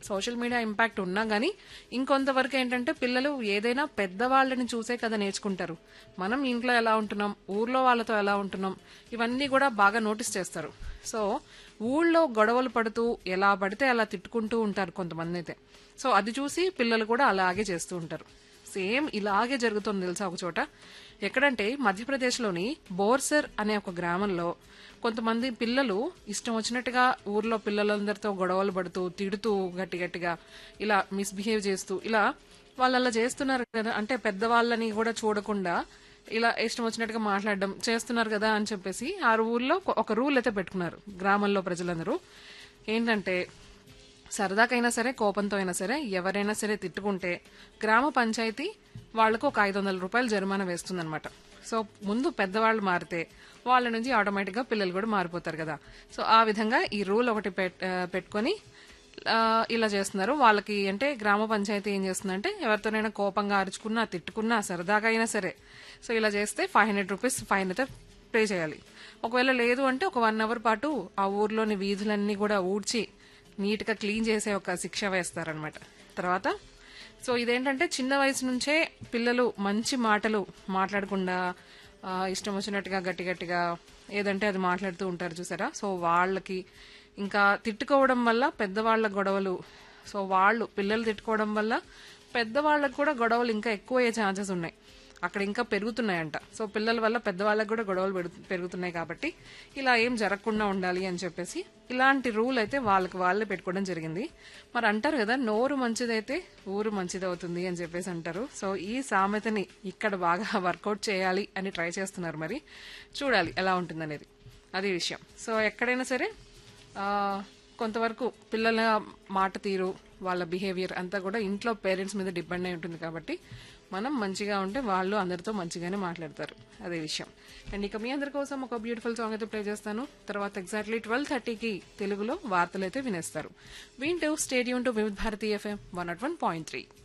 social media impact ఉన్నా గానీ ఇంకొంతవరకు ఏంటంటే పిల్లలు ఏదైనా పెద్దవాళ్ళని చూసే కదా నేర్చుకుంటారు మనం ఇంట్లో ఎలా ఉంటున్నాం ఊర్లో వాళ్ళతో ఎలా ఉంటున్నాం ఇవన్నీ కూడా బాగా నోటీస్ చేస్తారు సో ఊళ్ళో గొడవలు పడుతూ ఎలా పడితే అలా తిట్టుకుంటూ ఉంటారు కొంతమంది అయితే సో అది చూసి పిల్లలు కూడా అలాగే చేస్తూ ఉంటారు సేమ్ ఇలాగే జరుగుతుంది తెలుసా ఒక చోట ఎక్కడంటే మధ్యప్రదేశ్లోని బోర్సర్ అనే ఒక గ్రామంలో కొంతమంది పిల్లలు ఇష్టం వచ్చినట్టుగా ఊర్లో పిల్లలందరితో గొడవలు పడుతూ తిడుతూ గట్టి గట్టిగా ఇలా మిస్బిహేవ్ చేస్తూ ఇలా వాళ్ళు అలా చేస్తున్నారు కదా అంటే పెద్దవాళ్ళని కూడా చూడకుండా ఇలా ఇష్టం వచ్చినట్టుగా మాట్లాడడం చేస్తున్నారు కదా అని చెప్పేసి ఆ ఊర్లో ఒక రూల్ అయితే పెట్టుకున్నారు గ్రామంలో ప్రజలందరూ ఏంటంటే సరదాకైనా సరే కోపంతో అయినా సరే ఎవరైనా సరే తిట్టుకుంటే గ్రామ పంచాయతీ వాళ్లకు ఒక ఐదు వందల రూపాయలు జరిమానా వేస్తుందన్నమాట సో ముందు పెద్దవాళ్ళు మారితే వాళ్ళ నుంచి ఆటోమేటిక్గా పిల్లలు కూడా మారిపోతారు కదా సో ఆ విధంగా ఈ రూల్ ఒకటి పెట్- ఆ, పెట్టుకొని ఆ, ఇలా చేస్తున్నారు వాళ్ళకి అంటే గ్రామ పంచాయతీ ఏం చేస్తుందంటే ఎవరితోనైనా కోపంగా అరుచుకున్నా తిట్టుకున్నా సరదాగా అయినా సరే సో ఇలా చేస్తే ఫైవ్ హండ్రెడ్ రూపీస్ ఫైన్ అయితే పే చేయాలి ఒకవేళ లేదు అంటే ఒక వన్ అవర్ పాటు ఆ ఊర్లోని వీధులన్నీ కూడా ఊడ్చి నీట్గా క్లీన్ చేసే ఒక శిక్ష వేస్తారనమాట తర్వాత సో ఇదేంటంటే చిన్న వయసు నుంచే పిల్లలు మంచి మాటలు మాట్లాడకుండా ఆ, ఇష్టం వచ్చినట్టుగా గట్టి గట్టిగా ఏదంటే అది మాట్లాడుతూ ఉంటారు చూసారా సో వాళ్ళకి ఇంకా తిట్టుకోవడం వల్ల పెద్దవాళ్ళ గొడవలు సో వాళ్ళు పిల్లలు తిట్టుకోవడం వల్ల పెద్దవాళ్ళకు కూడా గొడవలు ఇంకా ఎక్కువ అయ్యే ఛాన్సెస్ ఉన్నాయి అక్కడ ఇంకా పెరుగుతున్నాయంట సో పిల్లల వల్ల పెద్దవాళ్ళకి కూడా గొడవలు పెరుగు- పెరుగుతున్నాయి కాబట్టి ఇలా ఏం జరగకుండా ఉండాలి అని చెప్పేసి ఇలాంటి రూల్ అయితే వాళ్ళకి వాళ్ళే పెట్టుకోవడం జరిగింది మరి అంటారు కదా నోరు మంచిదైతే ఊరు మంచిదవుతుంది అని చెప్పేసి అంటారు సో ఈ సామెతని ఇక్కడ బాగా వర్కౌట్ చేయాలి అని ట్రై చేస్తున్నారు మరి చూడాలి ఎలా ఉంటుందనేది అది విషయం సో ఎక్కడైనా సరే ఆ, కొంతవరకు పిల్లల మాట తీరు వాళ్ళ బిహేవియర్ అంతా కూడా ఇంట్లో పేరెంట్స్ మీద డిపెండ్ అయి ఉంటుంది కాబట్టి మనం మంచిగా ఉంటే వాళ్ళు అందరితో మంచిగానే మాట్లాడతారు అదే విషయం అండ్ ఇక మీ అందరి కోసం ఒక బ్యూటిఫుల్ సాంగ్ అయితే ప్లే చేస్తాను తర్వాత ఎగ్జాక్ట్లీ ట్వెల్వ్ థర్టీకి తెలుగులో వార్తలు అయితే వినేస్తారు వింటూ స్టేడియం టు వివిధ Bharati FM one naught one point three